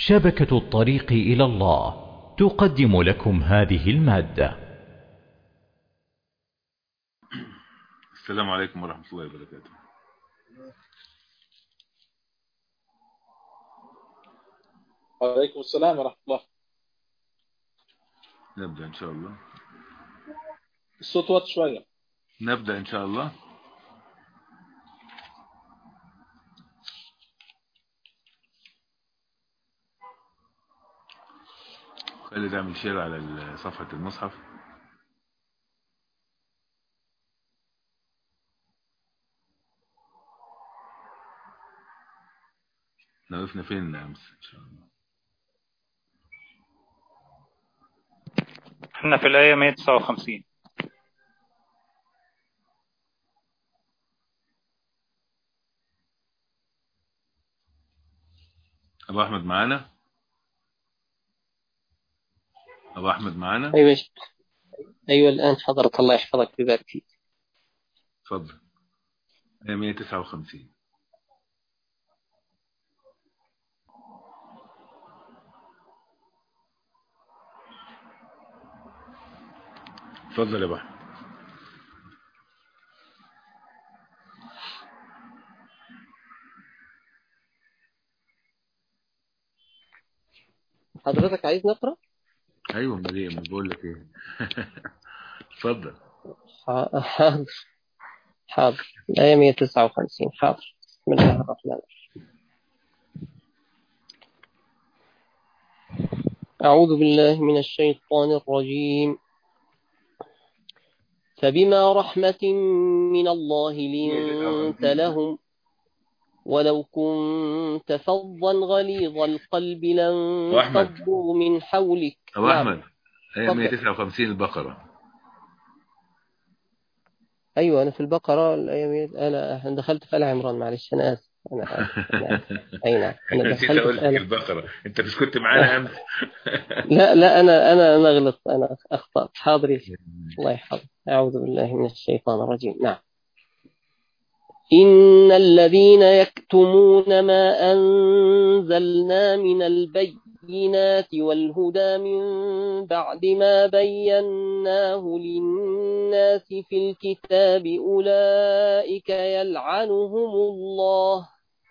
شبكة الطريق إلى الله تقدم لكم هذه المادة السلام عليكم ورحمة الله وبركاته وعليكم السلام ورحمة الله نبدأ إن شاء الله الصوت واطي شوية نبدأ إن شاء الله خلي تعمل شير على صفحة المصحف احنا وقفنا فين امس ان شاء الله احنا في الآية 159 ابو احمد معانا ابو احمد معانا أيوة أيوة الآن حضرت الله يحفظك ويبارك فيك اتفضل هي 159 اتفضل يا ابو احمد حضرتك عايز نقرأ؟ ايوه امال ايه امال بقول لك ايه اتفضل ح- حاضر حاضر الآية 159 حاضر بسم الله الرحمن الرحيم أعوذ بالله من الشيطان الرجيم فبما رحمة من الله لنت لهم ولو كنت فظا غليظ القلب وأحمد. لانفضوا من حولك ابو نعم. احمد هي اتفضل. 159 البقره أيوة أنا في البقرة الآية 100 أنا دخلت في آل عمران معلش أنا آسف أنا آسف أنا آسف أي نعم أنا نسيت دخلت اقول في لك آل البقره انت مش كنت معانا امس لا لا أنا أنا أنا غلط أنا أخطأت حاضر يا شيخ. الله يحفظك أعوذ بالله من الشيطان الرجيم نعم إن الذين يكتمون ما أنزلنا من البينات والهدى من بعد ما بيناه للناس في الكتاب أولئك يلعنهم الله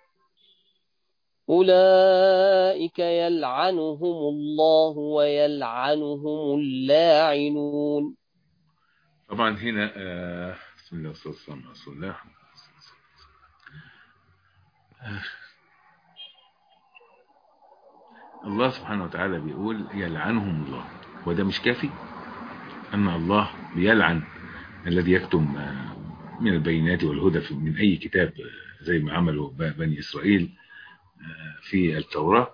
أولئك يلعنهم الله ويلعنهم اللاعنون طبعا هنا آه، بسم الله والصلاه والسلام على رسول الله آه. الله سبحانه وتعالى بيقول يلعنهم الله وده مش كافي أن الله بيلعن الذي يكتم آه، من البينات والهدى في- من أي كتاب آه، زي ما عملوا ب- بني إسرائيل آه، في التوراة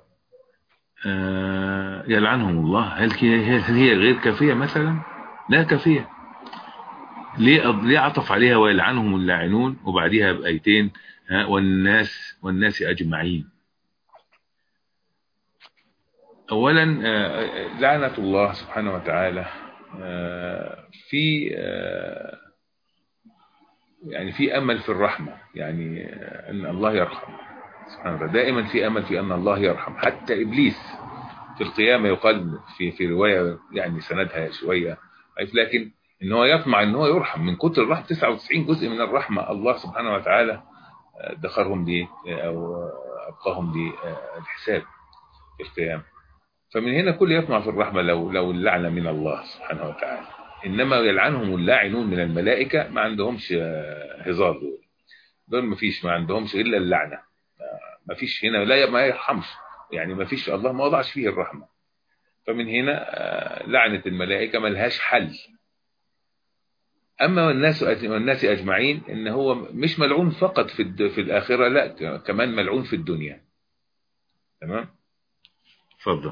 آه، يلعنهم الله هل هي هل هي غير كافية مثلا لا كافية ليه ليه عطف عليها ويلعنهم اللاعنون وبعديها بآيتين ها، والناس والناس أجمعين أولا آه، لعنة الله سبحانه وتعالى آه، في آه، يعني في أمل في الرحمة يعني آه، أن الله يرحم سبحانه وتعالى دائما في أمل في أن الله يرحم حتى إبليس في القيامة يقال في في رواية يعني سندها شوية ضعيف، لكن ان هو يطمع ان هو يرحم من كتر الرحمة 99 جزء من الرحمة الله سبحانه وتعالى آه، دخرهم دي او آه، ابقاهم دي آه، الحساب في القيامة فمن هنا كل يطمع في الرحمة لو لو اللعنة من الله سبحانه وتعالى انما يلعنهم اللاعنون من الملائكة ما عندهمش آه، هزار دول دول ما فيش ما عندهمش الا اللعنة آه، ما فيش هنا لا ما يرحمش يعني ما فيش الله ما وضعش فيه الرحمة فمن هنا آه، لعنة الملائكة ملهاش حل أما والناس والناس أجمعين إن هو مش ملعون فقط في الد- في الآخرة لا ك- كمان ملعون في الدنيا تمام اتفضل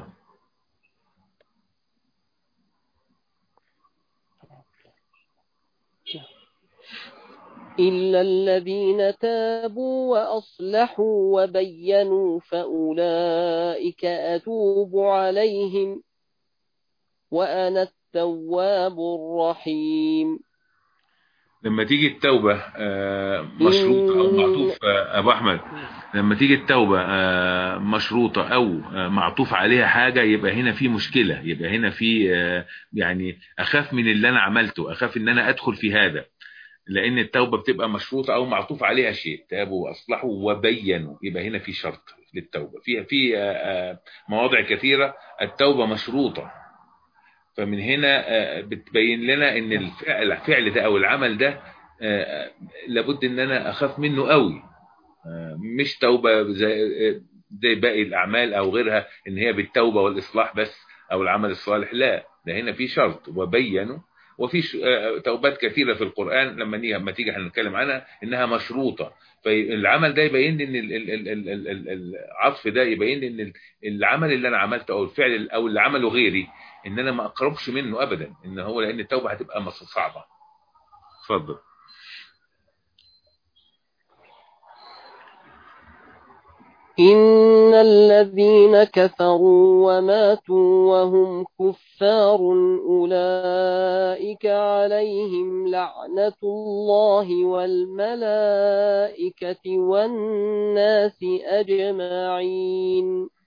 إلا الذين تابوا وأصلحوا وبينوا فأولئك أتوب عليهم وأنا التواب الرحيم لما تيجي التوبة آه، مشروطة أو معطوف آه، أبو أحمد لما تيجي التوبة آه، مشروطة أو آه، معطوف عليها حاجة يبقى هنا في مشكلة يبقى هنا في آه، يعني أخاف من اللي أنا عملته أخاف إن أنا أدخل في هذا لأن التوبة بتبقى مشروطة أو معطوف عليها شيء تابوا وأصلحوا وبينوا يبقى هنا في شرط للتوبة في في آه، آه، مواضع كثيرة التوبة مشروطة فمن هنا آه، بتبين لنا ان الفعل الفعل ده او العمل ده آه، لابد ان انا اخاف منه قوي آه، مش توبه زي آه، زي باقي الاعمال او غيرها ان هي بالتوبه والاصلاح بس او العمل الصالح لا ده هنا في شرط وبينوا وفي ش- آه، توبات كثيره في القران لما نيجي لما تيجي هنتكلم عنها انها مشروطه فالعمل ده يبين لي ان ال- ال- ال- ال- ال- ال- العطف ده يبين لي ان ال- العمل اللي انا عملته او الفعل او اللي عمله غيري ان انا ما اقربش منه ابدا ان هو لان التوبه هتبقى مص- صعبه اتفضل إن الذين كفروا وماتوا وهم كفار أولئك عليهم لعنة الله والملائكة والناس أجمعين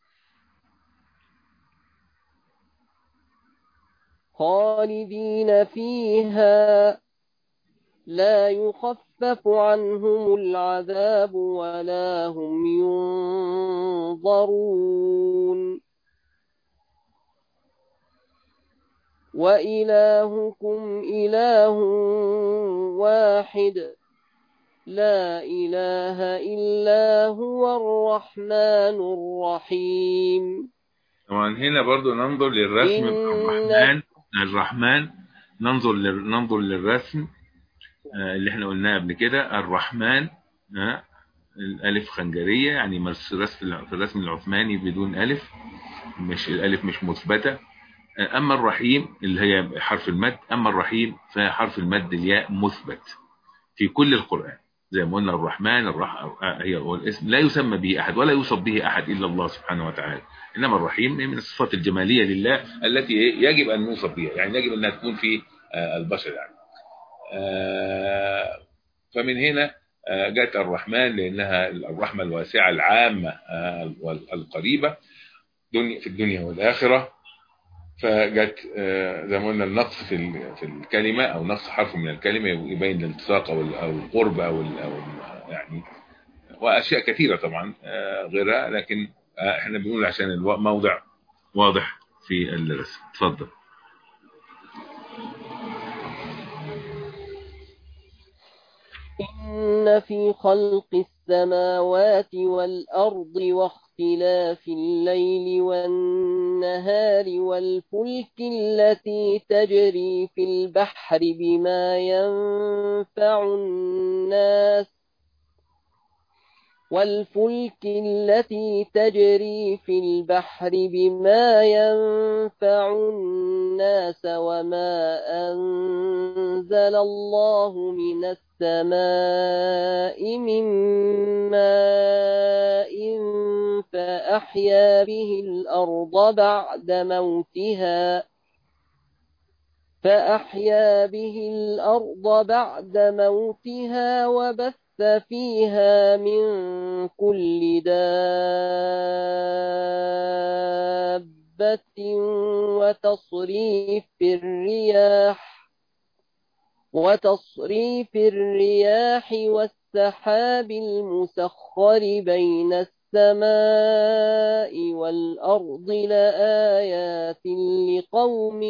خالدين فيها لا يخفف عنهم العذاب ولا هم ينظرون وإلهكم إله واحد لا إله إلا هو الرحمن الرحيم طبعا هنا برضو ننظر للرسم إن- الرحمن الرحمن ننظر لل- ننظر للرسم آه، اللي احنا قلناه قبل كده الرحمن آه، الالف خنجريه يعني مس- رسم في الرسم العثماني بدون الف مش الالف مش مثبته آه، اما الرحيم اللي هي حرف المد اما الرحيم فحرف المد الياء مثبت في كل القران زي ما قلنا الرحمن الرح... آه، هي هو الاسم لا يسمى به احد ولا يوصف به احد الا الله سبحانه وتعالى انما الرحيم من الصفات الجماليه لله التي يجب ان نوصف بها يعني يجب انها تكون في آه، البشر يعني آه، فمن هنا آه، جاءت الرحمن لانها الرحمه الواسعه العامه آه، والقريبه دنيا في الدنيا والاخره فجت آه، زي ما قلنا النقص في ال- في الكلمه او نقص حرف من الكلمه يبين الالتصاق او ال- او القرب او ال- او ال- يعني واشياء كثيره طبعا آه، غيرها لكن آه، احنا بنقول عشان الموضع واضح في الرسم اتفضل إن في خلق السماوات والأرض واختلاف الليل والنهار والفلك التي تجري في البحر بما ينفع الناس والفلك التي تجري في البحر بما ينفع الناس وما أنزل الله من السماء من ماء فأحيا به الأرض بعد موتها فأحيا به الأرض بعد موتها وبث فيها من كل دابة وتصريف الرياح وتصريف الرياح والسحاب المسخر بين السماء والأرض لآيات لقوم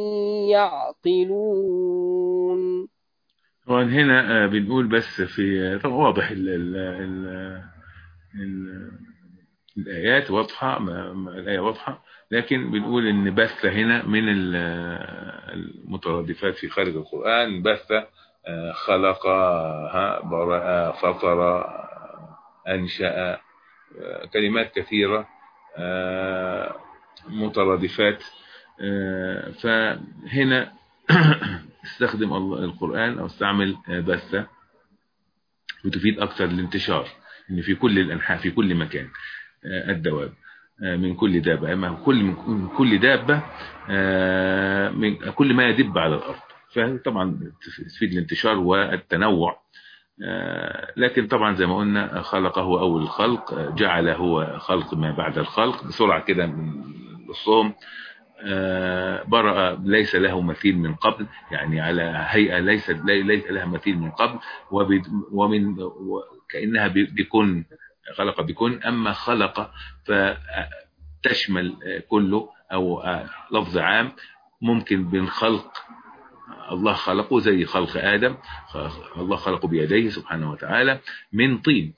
يعقلون طبعا هنا آه، بنقول بس في طبعا واضح ال ال ال ال الآيات واضحة ما- ما- الآية واضحة لكن بنقول إن بث هنا من ال- المترادفات في خارج القرآن بث آه، خلق ها، برأ فطر أنشأ آه، كلمات كثيرة آه، مترادفات آه، فهنا استخدم الله القرآن أو استعمل آه، بث وتفيد أكثر الانتشار إن في كل الأنحاء في كل مكان آه، الدواب آه، من كل دابة أما كل من كل دابة آه، من كل ما يدب على الأرض فطبعا تفيد الانتشار والتنوع آه، لكن طبعا زي ما قلنا خلقه أول الخلق آه، جعل هو خلق ما بعد الخلق بسرعة كده من الصوم آه، برأ ليس له مثيل من قبل يعني على هيئة ليس ليس لها مثيل من قبل ومن كأنها بكن خلق بكن أما خلق فتشمل كله أو لفظ عام ممكن بالخلق الله خلقه زي خلق آدم الله خلقه بيديه سبحانه وتعالى من طين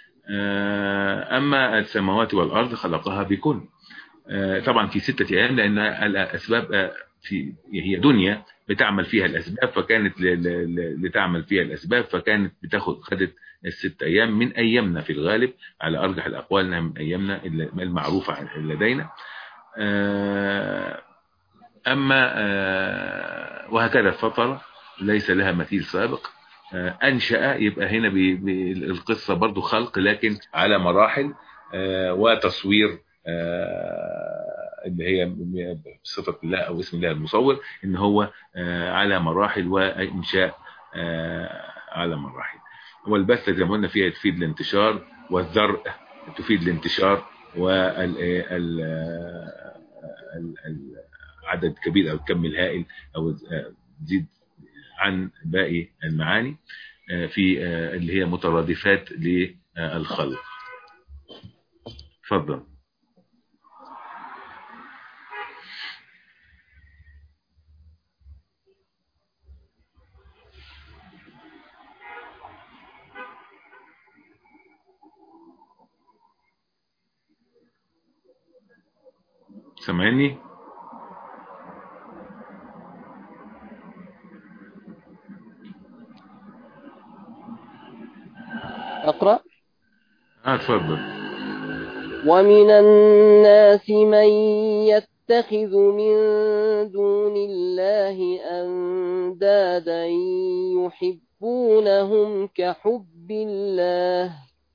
أما السماوات والأرض خلقها بكن طبعا في ستة أيام لأن الأسباب في هي دنيا بتعمل فيها الأسباب فكانت لتعمل فيها الأسباب فكانت بتاخد خدت الست أيام من أيامنا في الغالب على أرجح الأقوال انها من أيامنا المعروفة لدينا أما وهكذا الفطرة ليس لها مثيل سابق أنشأ يبقى هنا القصة برضو خلق لكن على مراحل وتصوير اللي هي بصفة الله أو اسم الله المصور إن هو على مراحل وإنشاء على مراحل والبث زي ما قلنا فيها تفيد الانتشار والذرء تفيد الانتشار والعدد كبير أو الكم الهائل أو تزيد عن باقي المعاني في اللي هي مترادفات للخلق تفضل سامعني أقرأ اه تفضل ومن الناس من يتخذ من دون الله أندادا يحبونهم كحب الله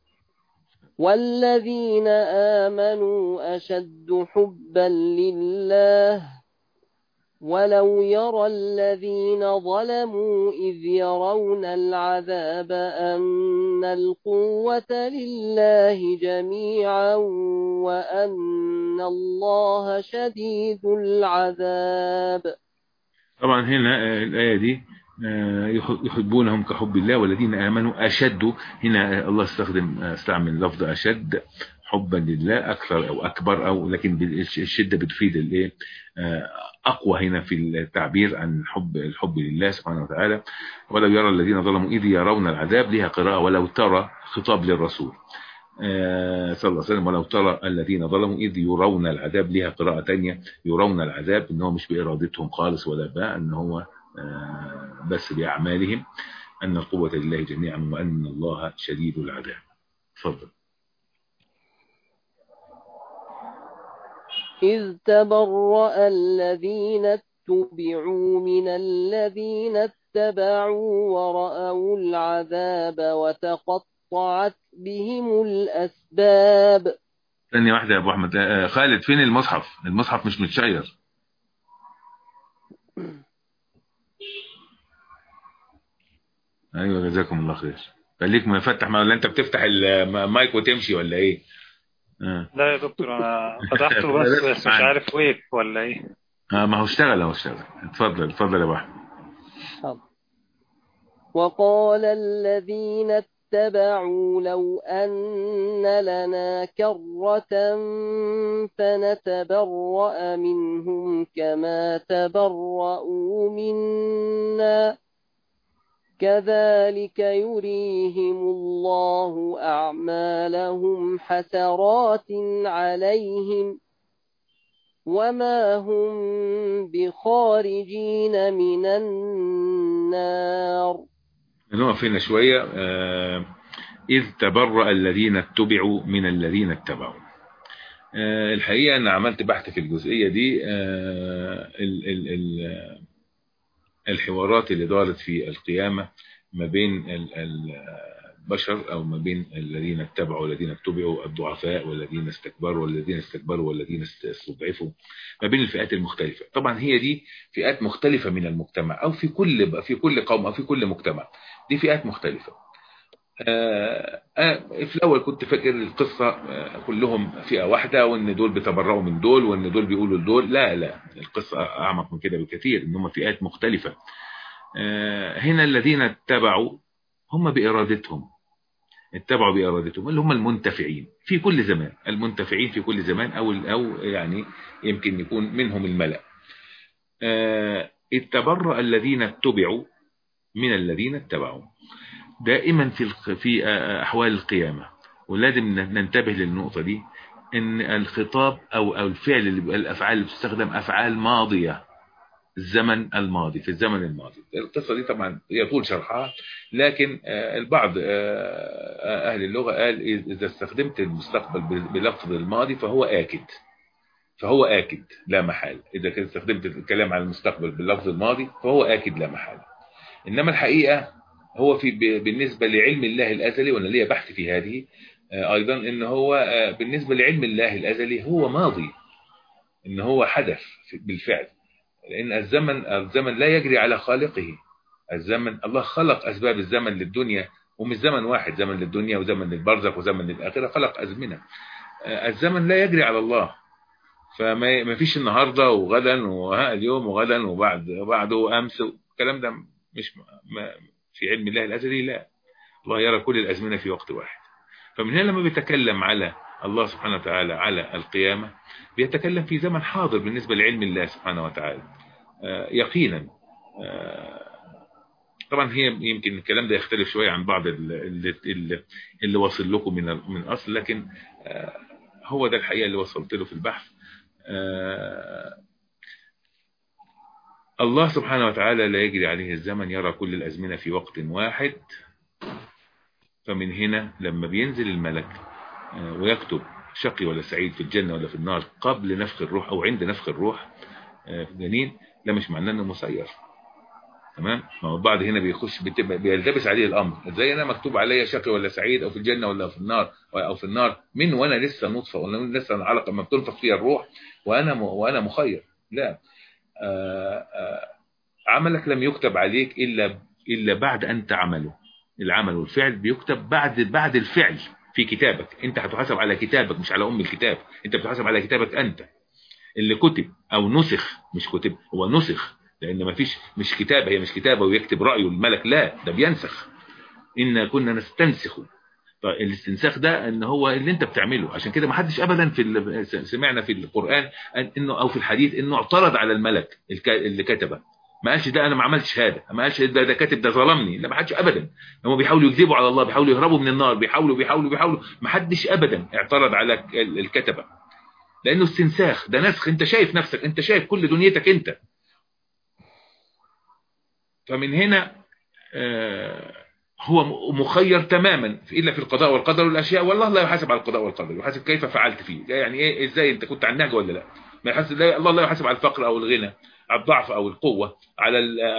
والذين آمنوا أشد حبا لله ولو يرى الذين ظلموا إذ يرون العذاب أن القوة لله جميعا وأن الله شديد العذاب طبعا هنا الآية دي يحبونهم كحب الله والذين آمنوا أشد هنا الله استخدم استعمل لفظ أشد حبا لله أكثر أو أكبر أو لكن الشدة بتفيد الايه أقوى هنا في التعبير عن حب الحب لله سبحانه وتعالى ولو يرى الذين ظلموا إذ يرون العذاب لها قراءة ولو ترى خطاب للرسول صلى الله عليه وسلم ولو ترى الذين ظلموا إذ يرون العذاب لها قراءة تانية يرون العذاب إن هو مش بإرادتهم خالص ولا باء إن هو بس بأعمالهم أن القوة لله جميعا وأن الله شديد العذاب تفضل إذ تبرأ الذين اتبعوا من الذين اتبعوا ورأوا العذاب وتقطعت بهم الأسباب ثانية واحدة يا أبو أحمد خالد فين المصحف المصحف مش متشير ايوه جزاكم الله خير خليك مفتح ما ولا انت بتفتح المايك وتمشي ولا ايه آه. لا يا دكتور انا فتحته بس بس مش عارف وقف ولا ايه آه ما هو اشتغل اهو اشتغل اتفضل اتفضل يا ابو احمد وقال الذين اتبعوا لو أن لنا كرة فنتبرأ منهم كما تبرأوا منا كذلك يريهم الله أعمالهم حسرات عليهم وما هم بخارجين من النار نقف هنا شوية آه إذ تبرأ الذين اتبعوا من الذين اتبعوا آه الحقيقة أنا عملت بحث في الجزئية دي آه ال ال ال الحوارات اللي دارت في القيامة ما بين البشر او ما بين الذين اتبعوا والذين اتبعوا الضعفاء والذين استكبروا والذين استكبروا والذين استضعفوا ما بين الفئات المختلفة طبعا هي دي فئات مختلفة من المجتمع او في كل في كل قوم او في كل مجتمع دي فئات مختلفة آه آه في الاول كنت فاكر القصة آه كلهم فئة واحدة وان دول بيتبرؤوا من دول وان دول بيقولوا لدول لا لا القصة اعمق من كده بكثير ان هم فئات مختلفة هنا الذين اتبعوا هم بإرادتهم اتبعوا بإرادتهم اللي هم المنتفعين في كل زمان المنتفعين في كل زمان أو أو يعني يمكن يكون منهم الملأ اتبرأ الذين اتبعوا من الذين اتبعوا دائما في في أحوال القيامة ولازم ننتبه للنقطة دي ان الخطاب او او الفعل اللي الافعال اللي بتستخدم افعال ماضيه الزمن الماضي في الزمن الماضي القصة دي طبعا يطول شرحها لكن البعض أهل اللغة قال إذا استخدمت المستقبل بلفظ الماضي فهو آكد فهو آكد لا محال إذا كنت استخدمت الكلام عن المستقبل باللفظ الماضي فهو آكد لا محال إنما الحقيقة هو في بالنسبة لعلم الله الأزلي وأنا ليا بحث في هذه أيضا إن هو بالنسبة لعلم الله الأزلي هو ماضي إن هو حدث بالفعل لأن الزمن الزمن لا يجري على خالقه الزمن الله خلق أسباب الزمن للدنيا ومش زمن واحد زمن للدنيا وزمن للبرزخ وزمن للآخرة خلق أزمنة الزمن لا يجري على الله فما فيش النهاردة وغدا واليوم وغدا وبعد وبعده وأمس الكلام ده مش ما في علم الله الأزلي لا الله يرى كل الأزمنة في وقت واحد فمن هنا لما بيتكلم على الله سبحانه وتعالى على القيامة بيتكلم في زمن حاضر بالنسبة لعلم الله سبحانه وتعالى يقينا طبعا هي يمكن الكلام ده يختلف شوية عن بعض اللي, اللي, اللي وصل لكم من من أصل لكن هو ده الحقيقة اللي وصلت له في البحث الله سبحانه وتعالى لا يجري عليه الزمن يرى كل الأزمنة في وقت واحد فمن هنا لما بينزل الملك ويكتب شقي ولا سعيد في الجنة ولا في النار قبل نفخ الروح أو عند نفخ الروح في الجنين ده مش معناه انه مسير تمام ما هو البعض هنا بيخش بيلتبس عليه الامر ازاي انا مكتوب عليا شقي ولا سعيد او في الجنه ولا في النار او في النار من وانا لسه نطفه ولا لسه علقه ما بتنفخ فيها الروح وانا م... وانا مخير لا آآ آآ عملك لم يكتب عليك الا الا بعد ان تعمله العمل والفعل بيكتب بعد بعد الفعل في كتابك انت هتحاسب على كتابك مش على ام الكتاب انت بتحاسب على كتابك انت اللي كتب او نسخ مش كتب هو نسخ لان ما فيش مش كتابه هي مش كتابه ويكتب رايه الملك لا ده بينسخ ان كنا نستنسخ الاستنساخ ده ان هو اللي انت بتعمله عشان كده ما حدش ابدا في سمعنا في القران انه او في الحديث انه اعترض على الملك اللي كتبه ما قالش ده انا ما عملتش هذا ما قالش ده ده كاتب ده ظلمني لا ما حدش ابدا هم بيحاولوا يكذبوا على الله بيحاولوا يهربوا من النار بيحاولوا بيحاولوا بيحاولوا ما حدش ابدا اعترض على الكتبه لانه استنساخ ده نسخ انت شايف نفسك انت شايف كل دنيتك انت فمن هنا هو مخير تماما الا في القضاء والقدر والاشياء والله لا يحاسب على القضاء والقدر يحاسب كيف فعلت فيه يعني ايه ازاي انت كنت على النهج ولا لا ما يحاسب الله لا يحاسب على الفقر او الغنى على الضعف او القوه على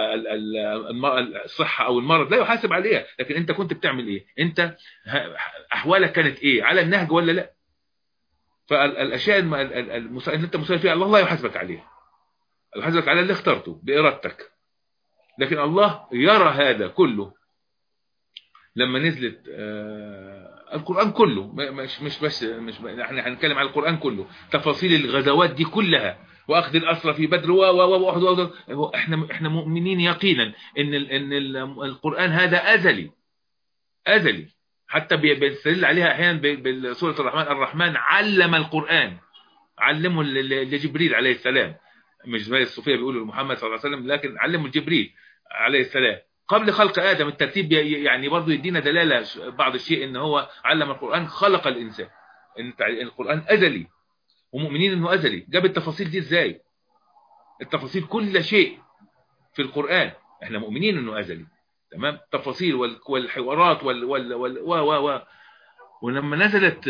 الصحه او المرض لا يحاسب عليها لكن انت كنت بتعمل ايه انت احوالك كانت ايه على النهج ولا لا فالاشياء اللي انت مسير فيها الله لا يحاسبك عليها يحاسبك على اللي اخترته بارادتك لكن الله يرى هذا كله لما نزلت القرآن كله مش مش بس مش احنا هنتكلم على القرآن كله تفاصيل الغزوات دي كلها واخذ الاسرى في بدر و و و احنا احنا مؤمنين يقينا ان ان القرآن هذا ازلي ازلي حتى بيستدل عليها احيانا بسوره الرحمن الرحمن علم القرآن علمه لجبريل عليه السلام مش زي الصوفيه بيقولوا لمحمد صلى الله عليه وسلم لكن علمه لجبريل عليه السلام قبل خلق آدم الترتيب يعني برضه يدينا دلالة بعض الشيء ان هو علم القرآن خلق الإنسان القرآن أزلي ومؤمنين انه أزلي جاب التفاصيل دي ازاي التفاصيل كل شيء في القرآن احنا مؤمنين انه أزلي تمام تفاصيل والحوارات وال وال وال و و و ولما نزلت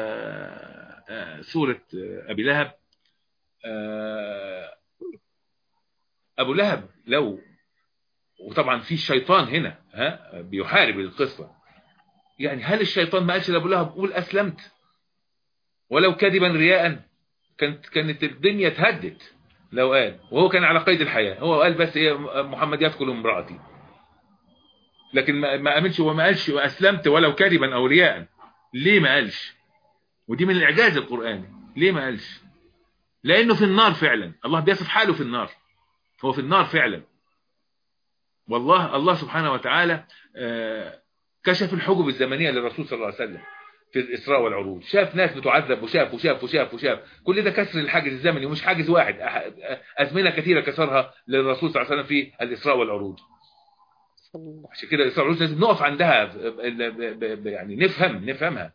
سورة أبي لهب أبو لهب لو وطبعا في الشيطان هنا ها بيحارب القصة يعني هل الشيطان ما قالش لابو لهب قول اسلمت ولو كذبا رياء كانت كانت الدنيا اتهدت لو قال وهو كان على قيد الحياة هو قال بس ايه محمد يدخل امرأتي لكن ما ما امنش وما قالش واسلمت ولو كذبا او رياء ليه ما قالش ودي من الاعجاز القراني ليه ما قالش لانه في النار فعلا الله بيصف حاله في النار هو في النار فعلا والله الله سبحانه وتعالى آه، كشف الحجب الزمنيه للرسول صلى الله عليه وسلم في الاسراء والعروج شاف ناس بتعذب وشاف وشاف وشاف وشاف كل ده كسر الحاجز الزمني ومش حاجز واحد أح- ازمنه كثيره كسرها للرسول صلى الله عليه وسلم في الاسراء والعروج صلى الله عشان كده الاسراء والعروج لازم نقف عندها ب- ب- ب- ب- يعني نفهم نفهمها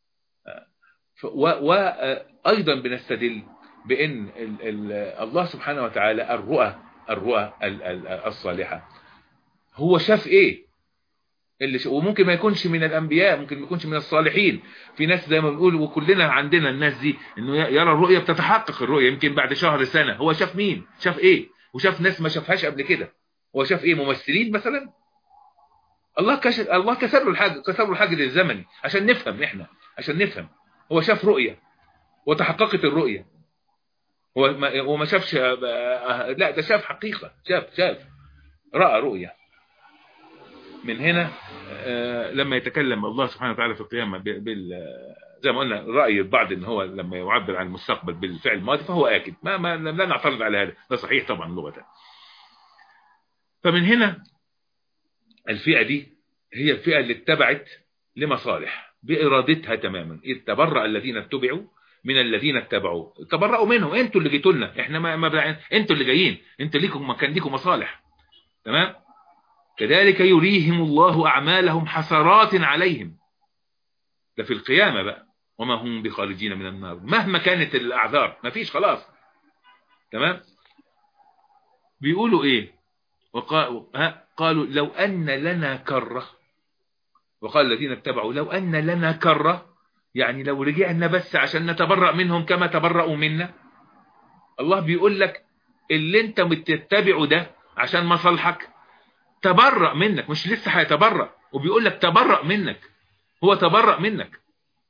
وايضا بنستدل بان ال- ال- الله سبحانه وتعالى الرؤى الرؤى ال- ال- الصالحه هو شاف ايه اللي ش... وممكن ما يكونش من الانبياء ممكن ما يكونش من الصالحين في ناس زي ما بنقول وكلنا عندنا الناس دي انه ي- يرى الرؤيه بتتحقق الرؤيه يمكن بعد شهر سنه هو شاف مين شاف ايه وشاف ناس ما شافهاش قبل كده هو شاف ايه ممثلين مثلا الله كشف الله كسر له الحاجز كسر له الحاجز الزمني عشان نفهم احنا عشان نفهم هو شاف رؤيه وتحققت الرؤيه هو ما هو ما شافش لا ده شاف حقيقه شاف شاف راى رؤيه من هنا آه، لما يتكلم الله سبحانه وتعالى في القيامة ب- بال آه، زي ما قلنا رأي البعض ان هو لما يعبر عن المستقبل بالفعل الماضي فهو آكد ما, ما لا نعترض على هذا ده صحيح طبعا لغة فمن هنا الفئة دي هي الفئة اللي اتبعت لمصالح بإرادتها تماما إذ تبرأ الذين اتبعوا من الذين اتبعوا تبرأوا منهم انتوا اللي جيتوا لنا احنا ما, ما بلع- انتوا اللي جايين انتوا ليكم كان ليكم مصالح تمام كذلك يريهم الله أعمالهم حسرات عليهم ده في القيامة بقى وما هم بخارجين من النار مهما كانت الأعذار ما فيش خلاص تمام بيقولوا إيه وقالوا ها قالوا لو أن لنا كرة وقال الذين اتبعوا لو أن لنا كرة يعني لو رجعنا بس عشان نتبرأ منهم كما تبرأوا منا الله بيقول لك اللي انت بتتبعه ده عشان مصالحك تبرأ منك مش لسه هيتبرأ وبيقول لك تبرأ منك هو تبرأ منك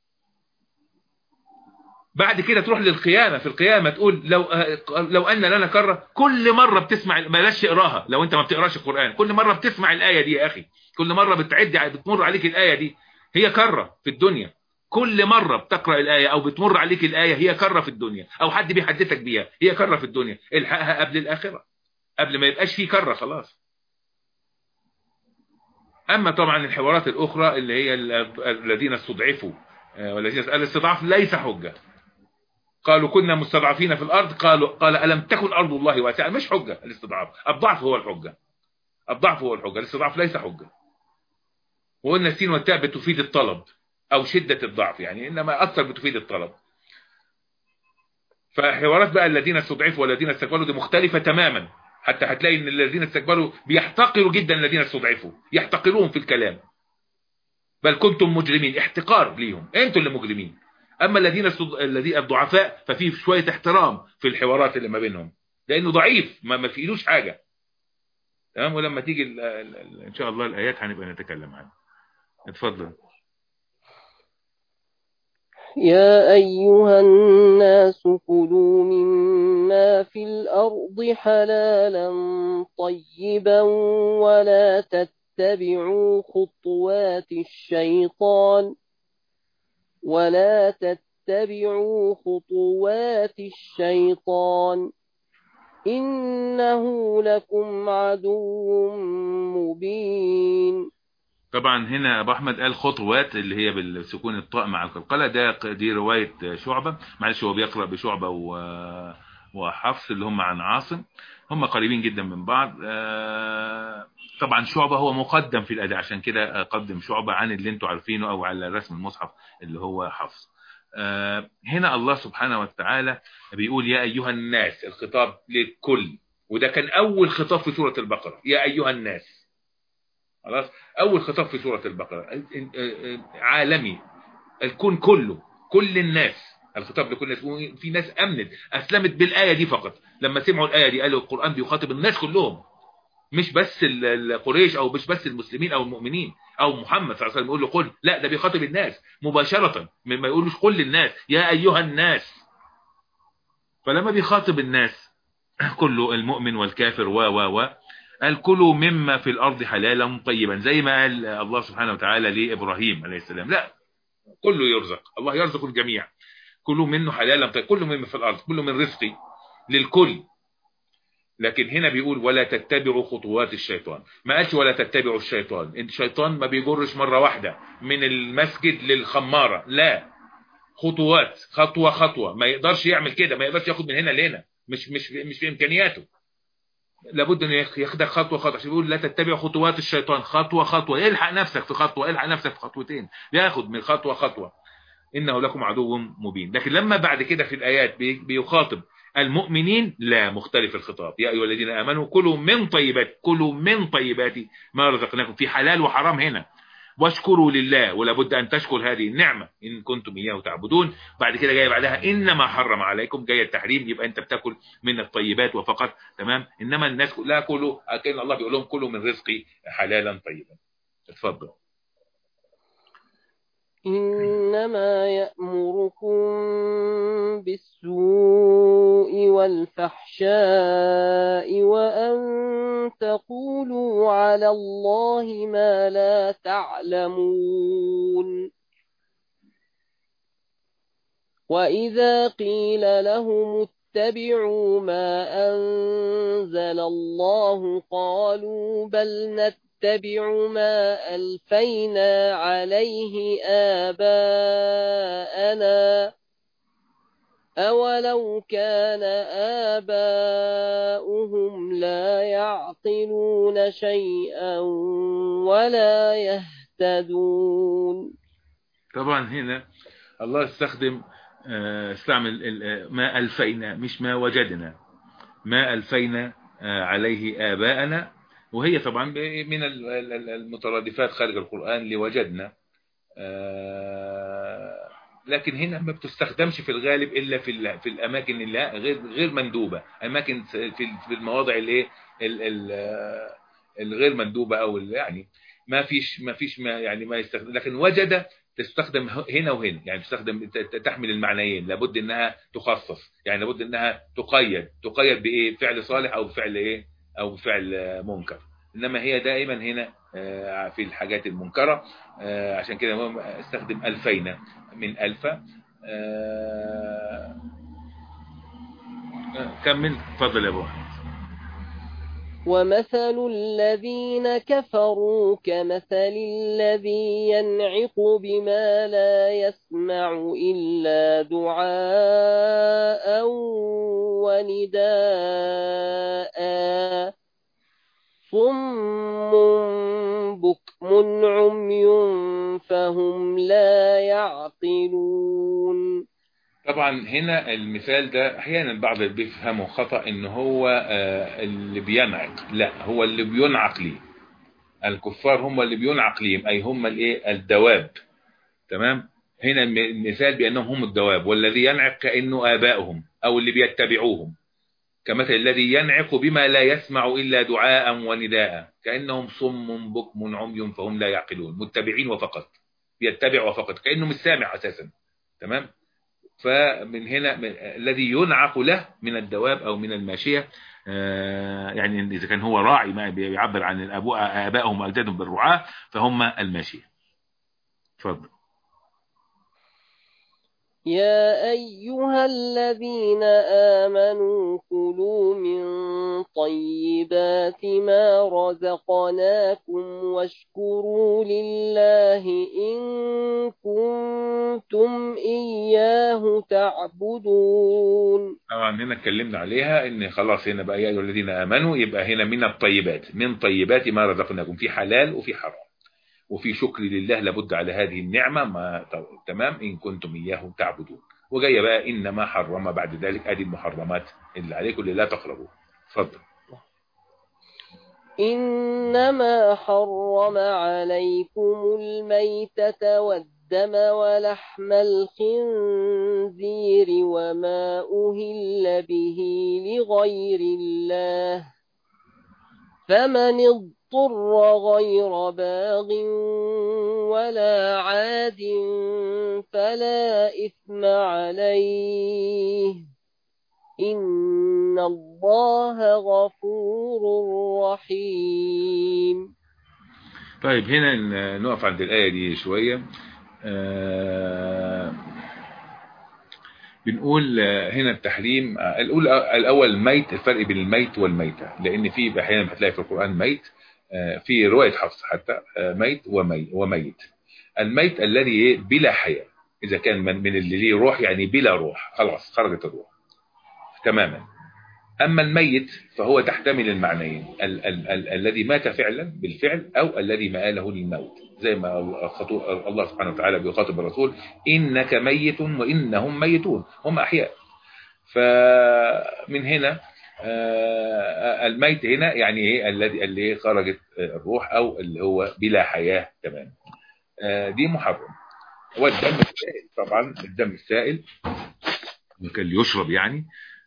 بعد كده تروح للقيامة في القيامة تقول لو لو أن لنا كرة كل مرة بتسمع بلاش تقراها لو أنت ما بتقراش القرآن كل مرة بتسمع الآية دي يا أخي كل مرة بتعد بتمر عليك الآية دي هي كرة في الدنيا كل مرة بتقرأ الآية أو بتمر عليك الآية هي كرة في الدنيا أو حد بيحدثك بيها هي كرة في الدنيا الحقها قبل الآخرة قبل ما يبقاش فيه كرة خلاص أما طبعا الحوارات الأخرى اللي هي ال- الذين استضعفوا آه، والذين الاستضعاف ليس حجة قالوا كنا مستضعفين في الأرض قالوا قال ألم تكن أرض الله واسعة مش حجة الاستضعاف الضعف هو الحجة الضعف هو الحجة الاستضعاف ليس حجة وقلنا السين والتاء بتفيد الطلب أو شدة الضعف يعني إنما أكثر بتفيد الطلب فحوارات بقى الذين استضعفوا والذين استكبروا دي مختلفة تماما حتى هتلاقي ان الذين استكبروا بيحتقروا جدا الذين استضعفوا يحتقرون في الكلام بل كنتم مجرمين احتقار ليهم انتوا اللي مجرمين اما الذين الصد... الذين الضعفاء ففي شويه احترام في الحوارات اللي ما بينهم لانه ضعيف ما ما فيلوش حاجه تمام ولما تيجي ال... ال... ال... ان شاء الله الايات هنبقى نتكلم عنها اتفضل يا أيها الناس كلوا مما في الأرض حلالا طيبا ولا تتبعوا خطوات الشيطان ولا تتبعوا خطوات الشيطان إنه لكم عدو مبين طبعا هنا ابو احمد قال خطوات اللي هي بالسكون الطاء مع القلقله ده دي روايه شعبه معلش هو بيقرا بشعبه و وحفص اللي هم عن عاصم هم قريبين جدا من بعض آه، طبعا شعبه هو مقدم في الاداء عشان كده قدم شعبه عن اللي انتوا عارفينه او على رسم المصحف اللي هو حفص آه، هنا الله سبحانه وتعالى بيقول يا ايها الناس الخطاب للكل وده كان اول خطاب في سوره البقره يا ايها الناس خلاص اول خطاب في سوره البقره عالمي الكون كله كل الناس الخطاب لكل الناس في ناس امنت اسلمت بالايه دي فقط لما سمعوا الايه دي قالوا القران بيخاطب الناس كلهم مش بس ال- ال- قريش او مش بس المسلمين او المؤمنين او محمد صلى الله عليه وسلم يقول له قل لا ده بيخاطب الناس مباشرة ما يقولوش قل للناس يا ايها الناس فلما بيخاطب الناس كله المؤمن والكافر و و و قال كلوا مما في الارض حلالا طيبا زي ما قال الله سبحانه وتعالى لابراهيم عليه السلام لا كله يرزق الله يرزق الجميع كلوا منه حلالا طيب كله مما في الارض كله من رزقي للكل لكن هنا بيقول ولا تتبعوا خطوات الشيطان ما قالش ولا تتبعوا الشيطان الشيطان ما بيجرش مرة واحدة من المسجد للخمارة لا خطوات خطوة خطوة ما يقدرش يعمل كده ما يقدرش ياخد من هنا لهنا مش مش مش في امكانياته لابد انه ياخدك خطوه خطوه عشان بيقول لا تتبع خطوات الشيطان خطوه خطوه الحق نفسك في خطوه الحق نفسك في خطوتين ياخد من خطوه خطوه انه لكم عدو مبين لكن لما بعد كده في الايات بي- بيخاطب المؤمنين لا مختلف الخطاب يا ايها الذين امنوا كلوا من طيبات كلوا من طيبات ما رزقناكم في حلال وحرام هنا واشكروا لله ولا بد ان تشكر هذه النعمه ان كنتم اياه تعبدون بعد كده جاي بعدها انما حرم عليكم جاي التحريم يبقى انت بتاكل من الطيبات وفقط تمام انما الناس كلها كلوا كان الله بيقول لهم كلوا من رزقي حلالا طيبا اتفضل إنما يأمركم بالسوء والفحشاء وأن تقولوا على الله ما لا تعلمون وإذا قيل لهم اتبعوا ما أنزل الله قالوا بل نتبع ما ألفينا عليه آباءنا أولو كان آباؤهم لا يعقلون شيئا ولا يهتدون طبعا هنا الله استخدم آه، استعمل ال- آه، ما ألفينا مش ما وجدنا ما ألفينا آه، عليه آباءنا وهي طبعا ب- من ال- ال- ال- المترادفات خارج القرآن لوجدنا آه، لكن هنا ما بتستخدمش في الغالب إلا في ال- في الأماكن اللي غير غير مندوبة أماكن في في المواضع اللي إيه ال- ال- آه، الغير مندوبة أو ال- يعني ما فيش ما فيش ما يعني ما يستخدم لكن وجد تستخدم هنا وهنا يعني تستخدم ت- ت- تحمل المعنيين لابد انها تخصص يعني لابد انها تقيد تقيد بايه فعل صالح او فعل ايه او فعل آه، منكر انما هي دائما هنا آه، في الحاجات المنكره آه، عشان كده هو استخدم الفين من الفا آه، آه، كمل اتفضل يا ابو أحمد. ومثل الذين كفروا كمثل الذي ينعق بما لا يسمع إلا دعاء ونداء صم بكم عمي فهم لا يعقلون طبعا هنا المثال ده احيانا البعض بيفهمه خطأ ان هو آه، اللي بينعق لا هو اللي بينعق ليه الكفار هم اللي بينعق ليهم اي هم الايه الدواب تمام هنا الم- المثال بانهم هم الدواب والذي ينعق كانه ابائهم او اللي بيتبعوهم كمثل الذي ينعق بما لا يسمع الا دعاء ونداء كانهم صم بكم عمي فهم لا يعقلون متبعين وفقط بيتبع وفقط كانه مش سامع اساسا تمام فمن هنا من الذي ينعق له من الدواب او من الماشيه آه، يعني اذا كان هو راعي ما بيعبر عن الاباء ابائهم واجدادهم بالرعاه فهم الماشيه اتفضل يا أيها الذين آمنوا كلوا من طيبات ما رزقناكم واشكروا لله إن كنتم إياه تعبدون طبعا هنا اتكلمنا عليها ان خلاص هنا بقى يا ايها الذين امنوا يبقى هنا من الطيبات من طيبات ما رزقناكم في حلال وفي حرام وفي شكر لله لابد على هذه النعمه ما تمام ان كنتم اياه تعبدون وجايه بقى انما حرم بعد ذلك ادي المحرمات اللي عليكم اللي لا تقربوا اتفضل إنما حرم عليكم الميتة والدم ولحم الخنزير وما أهل به لغير الله فمن اضطر غير باغ ولا عاد فلا إثم عليه إن الله غفور رحيم طيب هنا ن- نقف عند الآية دي شوية آه، بنقول آه، هنا التحريم آه، الأول الأول الميت الفرق بين الميت والميتة لأن في أحيانا هتلاقي في القرآن ميت آه، في رواية حفص حتى آه، ميت ومي وميت الميت الذي إيه؟ بلا حياة إذا كان من, من اللي ليه روح يعني بلا روح خلاص خرجت الروح تماما أما الميت فهو تحتمل المعنيين ال ال ال الذي مات فعلا بالفعل أو الذي مآله للموت زي ما الخطو- الله سبحانه وتعالى بيخاطب الرسول إنك ميت وإنهم ميتون هم أحياء فمن هنا آه، الميت هنا يعني ايه الذي اللي خرجت الروح او اللي هو بلا حياة تمام آه، دي محرم والدم السائل طبعا الدم السائل كان يشرب يعني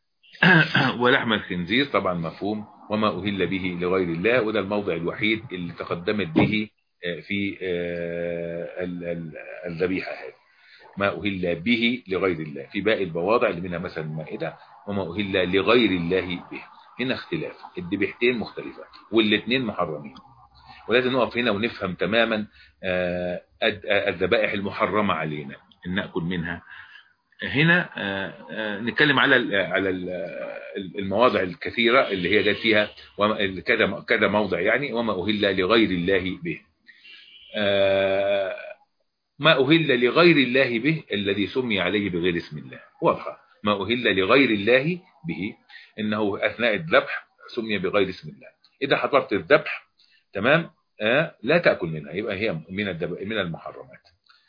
ولحم الخنزير طبعا مفهوم وما أهل به لغير الله وده الموضع الوحيد اللي تقدمت به آه، في آه، ال- ال- الذبيحة هذه ما أهل به لغير الله في باقي المواضع اللي منها مثلا المائدة وما أهل لغير الله به هنا اختلاف الذبيحتين مختلفة والاثنين محرمين ولازم نقف هنا ونفهم تماما آه، الد- آه، الذبائح المحرمة علينا ان نأكل منها هنا آه، آه، نتكلم على ال- على ال- المواضع الكثيرة اللي هي جت فيها وما- كذا كذا موضع يعني وما أهل لغير الله به آه، ما أهل لغير الله به الذي سمي عليه بغير اسم الله واضحة ما أهل لغير الله به إنه أثناء الذبح سمي بغير اسم الله إذا حضرت الذبح تمام آه لا تأكل منها يبقى هي من الدب... من المحرمات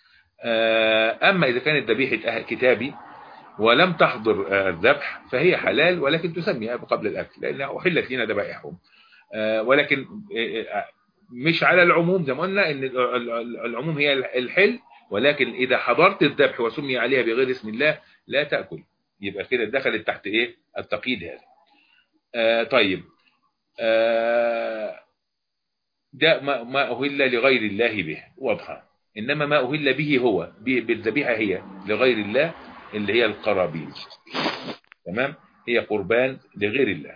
آه أما إذا كانت ذبيحة أهل كتابي ولم تحضر آه الذبح فهي حلال ولكن تسمي قبل الأكل لأنها أحلت لنا ذبائحهم آه ولكن آه آه، مش على العموم زي ما قلنا ان ال- ال- العموم هي الحل ولكن اذا حضرت الذبح وسمي عليها بغير اسم الله لا تاكل يبقى كده دخلت تحت ايه التقييد هذا آه طيب آه ده ما, ما اهل لغير الله به واضحه انما ما اهل به هو ب- بالذبيحه هي لغير الله اللي هي القرابين تمام هي قربان لغير الله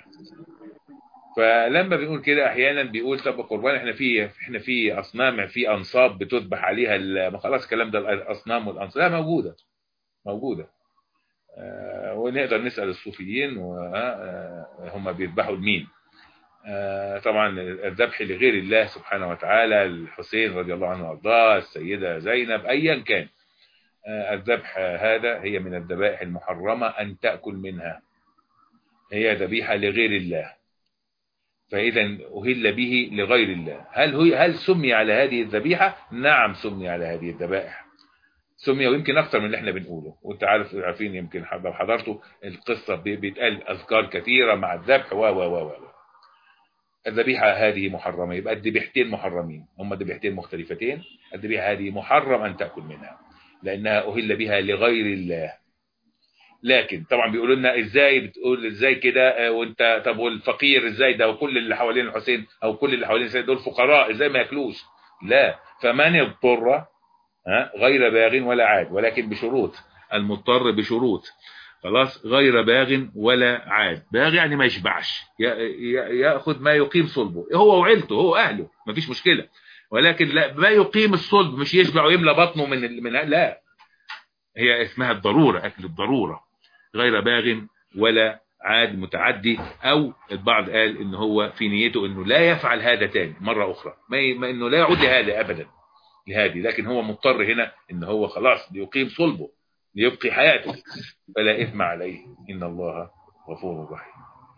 فلما بنقول كده احيانا بيقول طب قربان احنا في احنا في اصنام في انصاب بتذبح عليها ال- ما خلاص الكلام ده الاصنام والانصاب لا موجوده موجوده آه، ونقدر نسال الصوفيين وهم بيذبحوا لمين آه، طبعا الذبح لغير الله سبحانه وتعالى الحسين رضي الله عنه وارضاه السيده زينب ايا كان آه، الذبح هذا هي من الذبائح المحرمه ان تاكل منها هي ذبيحه لغير الله فإذا أهل به لغير الله هل هو هل سمي على هذه الذبيحة؟ نعم سمي على هذه الذبائح سمي ويمكن أكثر من اللي احنا بنقوله وانت عارف عارفين يمكن لو حضرتوا القصة بي- بيتقال أذكار كثيرة مع الذبح و و و و الذبيحة هذه محرمة يبقى الذبيحتين محرمين هما ذبيحتين مختلفتين الذبيحة هذه محرم أن تأكل منها لأنها أهل بها لغير الله لكن طبعا بيقولوا لنا ازاي بتقول ازاي كده آه، وانت طب والفقير ازاي ده وكل اللي حوالين الحسين او كل اللي حوالين السيد دول فقراء ازاي ما ياكلوش لا فمن اضطر ها، غير باغ ولا عاد ولكن بشروط المضطر بشروط خلاص غير باغ ولا عاد باغ يعني ما يشبعش ي- ي- ياخذ ما يقيم صلبه هو وعيلته هو اهله ما فيش مشكله ولكن لا ما يقيم الصلب مش يشبع ويملى بطنه من ال- من لا هي اسمها الضروره اكل الضروره غير باغ ولا عاد متعدي او البعض قال ان هو في نيته انه لا يفعل هذا تاني مرة اخرى ما ي- ما انه لا يعود لهذا ابدا لهذه لكن هو مضطر هنا ان هو خلاص ليقيم صلبه ليبقي حياته فلا اثم عليه ان الله غفور رحيم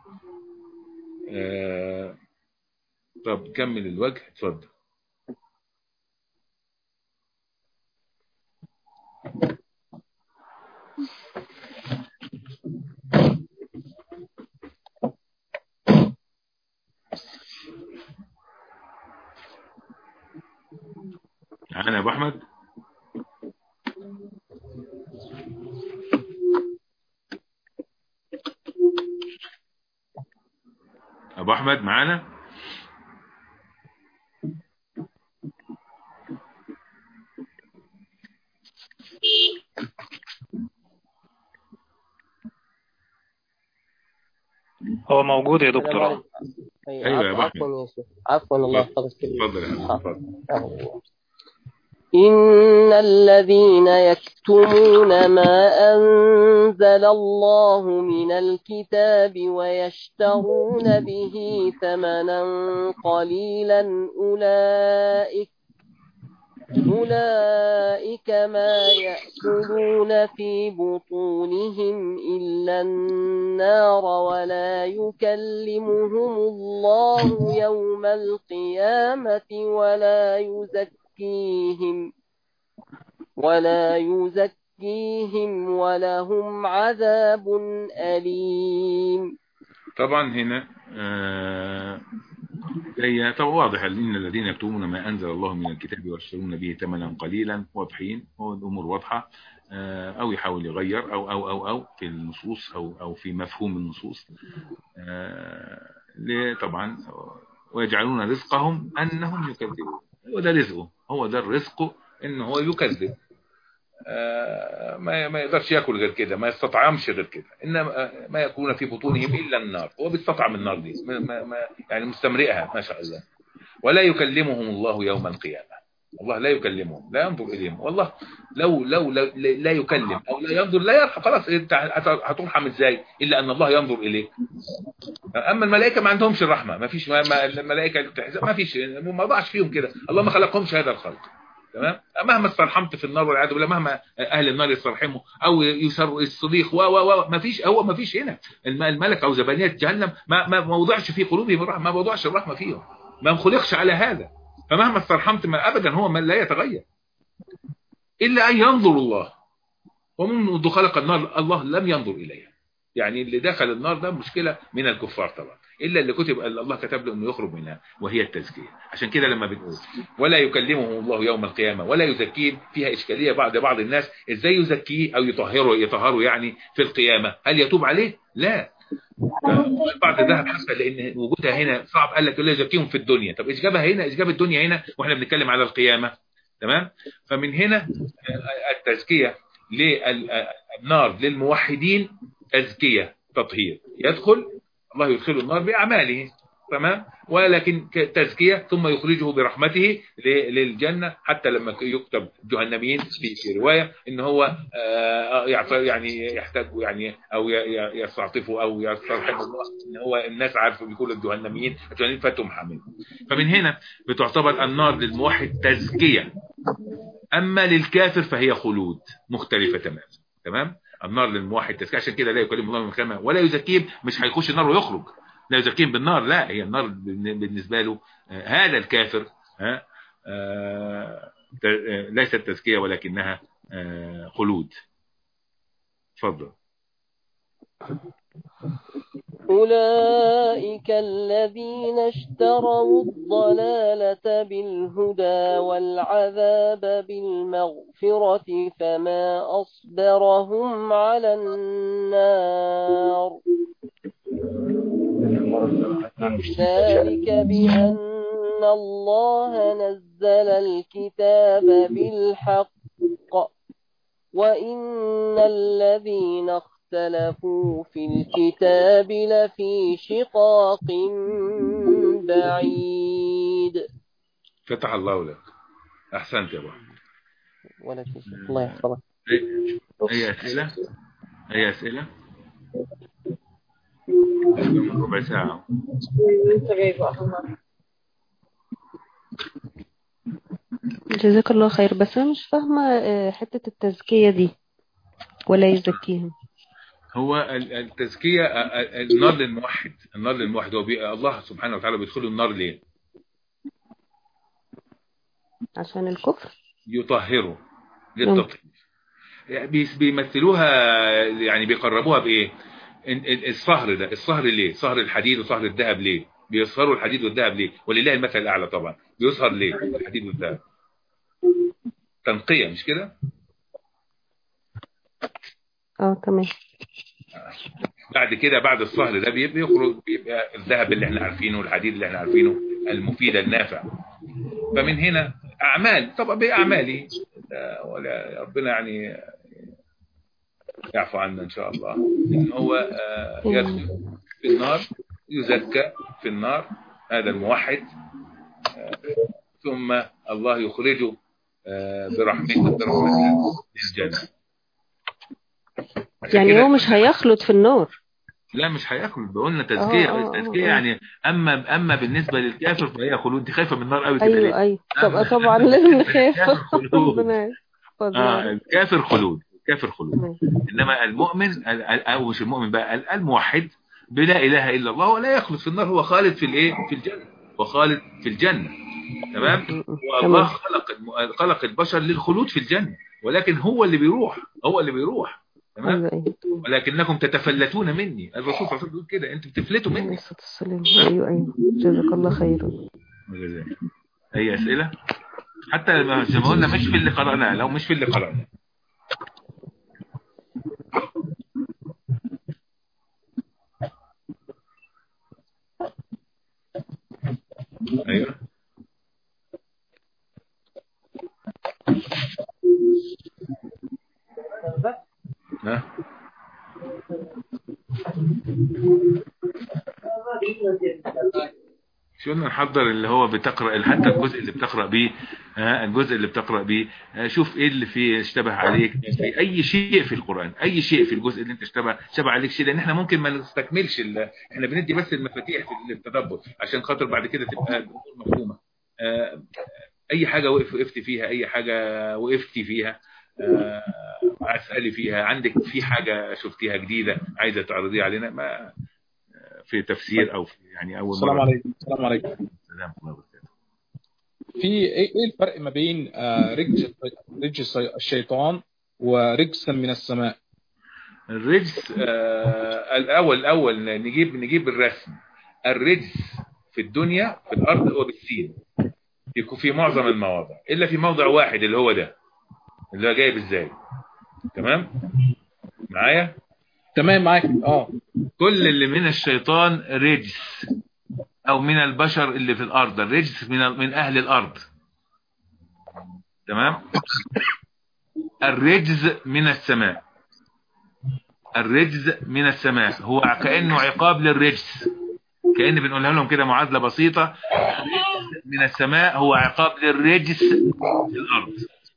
آه طب كمل الوجه اتفضل معانا يا ابو احمد ابو احمد معانا هو موجود يا أنا دكتور ما- أي، أيوة يا عفوا أبو عفوا يا شيخ عفوا الله يحفظك اتفضل يا حبيبي، اتفضل أهو. إن الذين يكتمون ما أنزل الله من الكتاب ويشترون به ثمنا قليلا أولئك أولئك ما يأكلون في بطونهم إلا النار ولا يكلمهم الله يوم القيامة ولا يزكيهم ولا يزكيهم ولهم عذاب أليم طبعا هنا آه، هي طبعا واضح ان الذين يكتمون ما انزل الله من الكتاب ويشترون به ثمنا قليلا واضحين هو الامور واضحه آه، او يحاول يغير او او او او في النصوص او او في مفهوم النصوص آه، ليه طبعا ويجعلون رزقهم انهم يكذبون هو ده رزقه هو ده الرزق ان هو يكذب آه، ما ما يقدرش ياكل غير كده ما يستطعمش غير كده انما آه، ما يكون في بطونهم الا النار هو بيستطعم النار دي ما ما ما يعني مستمرئها ما شاء الله ولا يكلمهم الله يوم القيامه الله لا يكلمهم لا ينظر اليهم والله لو لو, لو لا يكلم او لا ينظر لا يرحم خلاص انت هت- هترحم ازاي الا ان الله ينظر اليك اما الملائكه ما عندهمش الرحمه ما فيش ما ما- الملائكه ما فيش ما ضاعش فيهم كده الله ما خلقهمش هذا الخلق تمام مهما استرحمت في النار والعياذ بالله مهما اهل النار يسترحموا او يسر الصديق و و و ما فيش هو ما فيش هنا الم- الملك او زبانيه جهنم ما ما ما وضعش في قلوبهم الرحمه ما وضعش الرحمه فيهم ما خلقش على هذا فمهما استرحمت ما ابدا هو من لا يتغير الا ان ينظر الله ومنذ خلق النار الله لم ينظر اليها يعني اللي دخل النار ده مشكله من الكفار طبعا الا اللي كتب الله كتب له انه يخرج منها وهي التزكيه عشان كده لما بنقول ولا يكلمهم الله يوم القيامه ولا يزكيهم فيها اشكاليه بعض بعض الناس ازاي يزكيه او يطهره يطهره يعني في القيامه هل يتوب عليه لا بعض ذهب حتى لان وجودها هنا صعب قال لك لا يزكيهم في الدنيا طب ايش جابها هنا ايش جاب الدنيا هنا واحنا بنتكلم على القيامه تمام فمن هنا التزكيه للنار للموحدين تزكيه تطهير يدخل الله يدخله النار باعماله تمام ولكن تزكيه ثم يخرجه برحمته ل- للجنه حتى لما يكتب جهنميين في في روايه ان هو آه، يعت- يعني يحتاج يعني او ي- ي- يستعطفوا او يسترحم الله ان هو الناس عارفه بيقول الجهنميين الجهنميين فتمحى منه فمن هنا بتعتبر النار للموحد تزكيه اما للكافر فهي خلود مختلفه تماما تمام النار للموحد تزكيه عشان كده لا يكلم الله من الخامه ولا يزكيهم مش هيخش النار ويخرج لا يزكيهم بالنار لا هي النار بالنسبه له آه، هذا الكافر ها آه، ت- آه، ليست تزكيه ولكنها آه، خلود اتفضل أولئك الذين اشتروا الضلالة بالهدى والعذاب بالمغفرة فما أصبرهم على النار ذلك بأن الله نزل الكتاب بالحق وإن الذين اختلفوا في الكتاب لفي شقاق بعيد فتح الله لك احسنت يا ابو أحمد. ولا شيء الله يحفظك اي أي اسئله اي اسئله ربع ساعه جزاك الله خير بس انا مش فاهمة آه، حتة التزكية دي ولا يزكيهم هو ال- التزكيه آه، آه، النار للموحد النار للموحد هو بي... الله سبحانه وتعالى بيدخله النار ليه عشان الكفر يطهره للتطهير يعني بيس- بيمثلوها يعني بيقربوها بايه ال- ال- الصهر ده الصهر ليه صهر الحديد وصهر الذهب ليه بيصهروا الحديد والذهب ليه ولله المثل الاعلى طبعا بيصهر ليه الحديد والذهب تنقيه مش كده اه تمام بعد كده بعد الصهر ده بي- بيخرج بيبقى الذهب اللي احنا عارفينه والحديد اللي احنا عارفينه المفيد النافع فمن هنا اعمال طبعا باعماله آه، ولا ربنا يعني يعفو عنا ان شاء الله ان هو آه، يدخل في النار يزكى في النار هذا الموحد آه، ثم الله يخرجه آه، برحمته برحمته للجنة عشان يعني كده- هو مش هيخلد في النار لا مش هياكل ده قلنا تزكية آه، آه، تزكية آه. يعني اما اما بالنسبة للكافر فهي خلود انت خايفة من النار قوي كده ليه؟ ايوه ايوه طب طبعا لازم نخاف الكافر خلود ربنا يحفظ يا اه رب. الكافر خلود الكافر خلود تمام. انما المؤمن ال- ال- او مش المؤمن بقى ال- الموحد بلا اله الا الله ولا يخلد في النار هو خالد في الايه في الجنه وخالد في الجنه تمام م- م. والله تمام خلق الم- خلق البشر للخلود في الجنه ولكن هو اللي بيروح هو اللي بيروح تمام ايوه ايوه ولكنكم تتفلتون مني الرسول صلى الله عليه وسلم بيقول كده انتم بتفلتوا عليه مني الصلاة والسلام ايوه ايوه جزاك الله خيرا اي اسئله حتى ما- زي ما قلنا مش في اللي قرأناه لو مش في اللي قرأناه ايوه ها شو قلنا نحضر اللي هو بتقرا حتى الجزء اللي بتقرا بيه ها الجزء اللي بتقرا بيه ها، شوف ايه اللي فيه اشتبه عليك في اي شيء في القران اي شيء في الجزء اللي انت اشتبه اشتبه عليك شيء لان احنا ممكن ما نستكملش ال- احنا بندي بس المفاتيح في التدبر عشان خاطر بعد كده تبقى الامور مفهومه آه، اي حاجه وقف وقفت فيها اي حاجه وقفتي فيها آه، اسالي فيها عندك في حاجه شفتيها جديده عايزه تعرضيها علينا ما في تفسير او في يعني اول السلام مره عليكم السلام عليكم السلام الله وبركاته في ايه إيه الفرق ما بين آه، رجز رجز الشيطان ورجسا من السماء الرجس آه الاول الاول نجيب نجيب الرسم الرجس في الدنيا في الارض هو بالسين يكون في معظم المواضع الا في موضع واحد اللي هو ده اللي هو جايب ازاي تمام معايا تمام معاك اه كل اللي من الشيطان رجس او من البشر اللي في الارض الرجس من من اهل الارض تمام الرجز من السماء الرجز من السماء هو كانه عقاب للرجس كان بنقولها لهم كده معادله بسيطه الرجز من السماء هو عقاب للرجس في الارض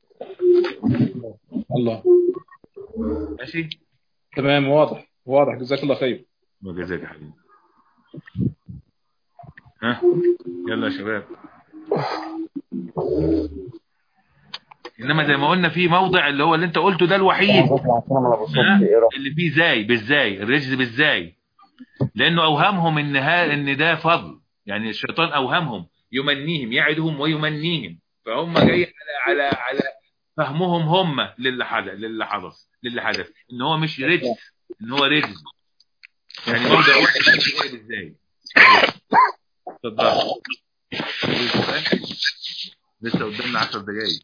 الله ماشي تمام واضح واضح جزاك الله خير وجزاك يا حبيبي ها يلا يا شباب انما زي ما قلنا في موضع اللي هو اللي انت قلته ده الوحيد ها؟ اللي فيه زاي بالزاي الرجز بالزاي لانه اوهمهم ان ها ان ده فضل يعني الشيطان اوهمهم يمنيهم يعدهم ويمنيهم فهم جاي على على على فهمهم هم للي حدث للي حدث للي حدث ان هو مش رجز ان هو رجز يعني موضع واحد مش جايب ازاي اتفضل لسه قدامنا 10 دقايق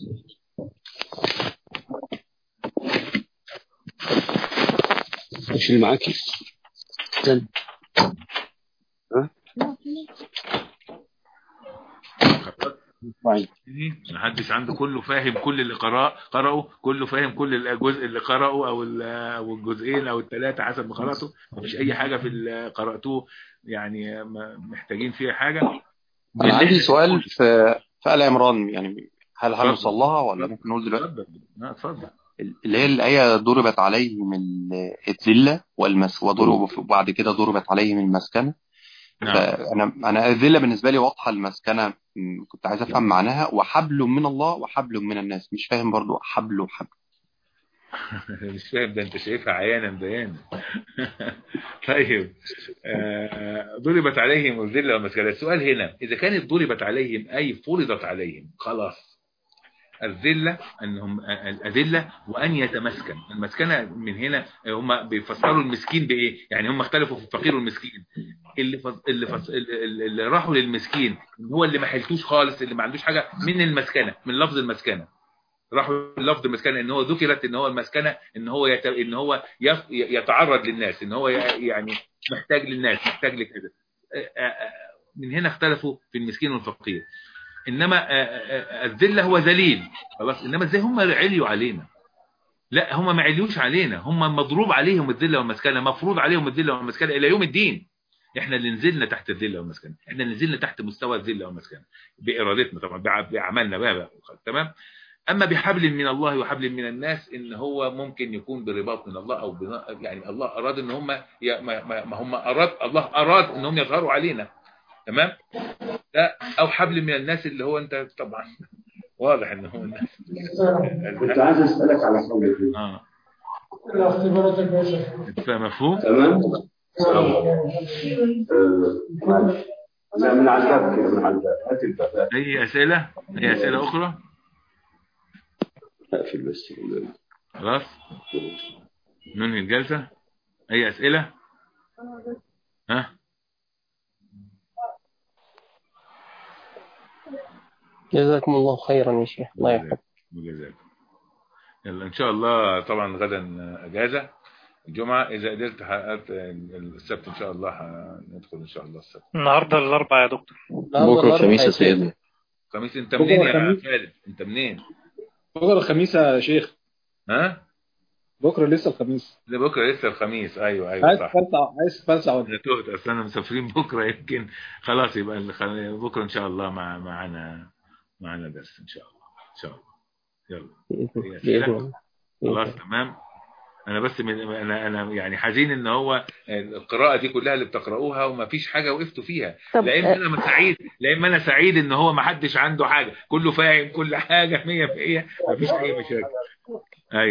مش اللي معاكي استنى محدش عنده كله فاهم كل اللي قرأ قرأه كله فاهم كل الجزء اللي قرأه او ال- او الجزئين او الثلاثه حسب ما قرأته مفيش اي حاجه في اللي قرأتوه يعني ما- محتاجين فيها حاجه انا عندي سؤال في في آل عمران يعني هل هنوصل لها ولا ممكن نقول دلوقتي اتفضل لا اتفضل اللي هي الآية ضربت عليهم ال- الذلة والمس وضرب وبعد كده ضربت عليهم المسكنة نعم فأنا أنا الذلة بالنسبة لي واضحة المسكنة م، كنت عايز أفهم معناها وحبل من الله وحبل من الناس مش فاهم برضو حبل وحبل مش فاهم ده انت شايفها عيانا بيانا طيب آه، ضربت عليهم الذله والمسكنه السؤال هنا اذا كانت ضربت عليهم اي فرضت عليهم خلاص الذله انهم الاذله وان يتمسكن المسكنه من هنا هم بيفسروا المسكين بايه يعني هم اختلفوا في الفقير والمسكين اللي فص... اللي, فص... اللي اللي راحوا للمسكين هو اللي ما حلتوش خالص اللي ما عندوش حاجه من المسكنه من لفظ المسكنه راحوا لفظ المسكنه ان هو ذكرت ان هو المسكنه ان هو يت... ان هو يف... يتعرض للناس ان هو ي... يعني محتاج للناس محتاج لكذا آه، آه، من هنا اختلفوا في المسكين والفقير انما آه، آه، آه، الذله هو ذليل خلاص انما ازاي هم عليوا علينا لا هم ما عليوش علينا هم مضروب عليهم الذله والمسكنه مفروض عليهم الذله والمسكنه الى يوم الدين احنا اللي نزلنا تحت الذله والمسكنه احنا اللي نزلنا تحت مستوى الذله والمسكنه بارادتنا طبعا بع- بعملنا بقى, بقى تمام اما بحبل من الله وحبل من الناس ان هو ممكن يكون برباط من الله او بنا... يعني الله اراد ان هم ي... ما... ما ما هم اراد الله اراد ان هم يظهروا علينا تمام ده او حبل من الناس اللي هو انت طبعا واضح ان هو الناس كنت عايز اسالك على حاجه كده اه اختباراتك يا شيخ فاهم مفهوم تمام آه، معلش. لا من على الباب كده من على الباب هات الباب اي اسئله اي اسئله اخرى اقفل بس خلاص ننهي الجلسه اي اسئله ها جزاكم الله خيرا يا شيخ الله يحفظك وجزاك يلا ان شاء الله طبعا غدا اجازه الجمعه اذا قدرت حققت السبت ان شاء الله هندخل ان شاء الله السبت النهارده الاربعاء يا دكتور بكره الخميس يا سيدنا خميس انت منين بكرة يا الخميس. خالد انت منين بكره الخميس يا شيخ ها بكره لسه الخميس ده بكره لسه الخميس ايوه ايوه عايز صح تفلسع عايز تفلسع ولا انا تهت اصل انا مسافرين بكره يمكن خلاص يبقى الخ- بكره ان شاء الله مع معانا معانا درس ان شاء الله ان شاء الله يلا بإذن هي بإذن أسئلة؟ الله خلاص تمام انا بس من انا انا يعني حزين ان هو القراءه دي كلها اللي بتقراوها وما فيش حاجه وقفتوا فيها طب لا اما انا سعيد لا اما انا سعيد ان هو ما حدش عنده حاجه كله فاهم كل حاجه 100% ما فيش اي مشاكل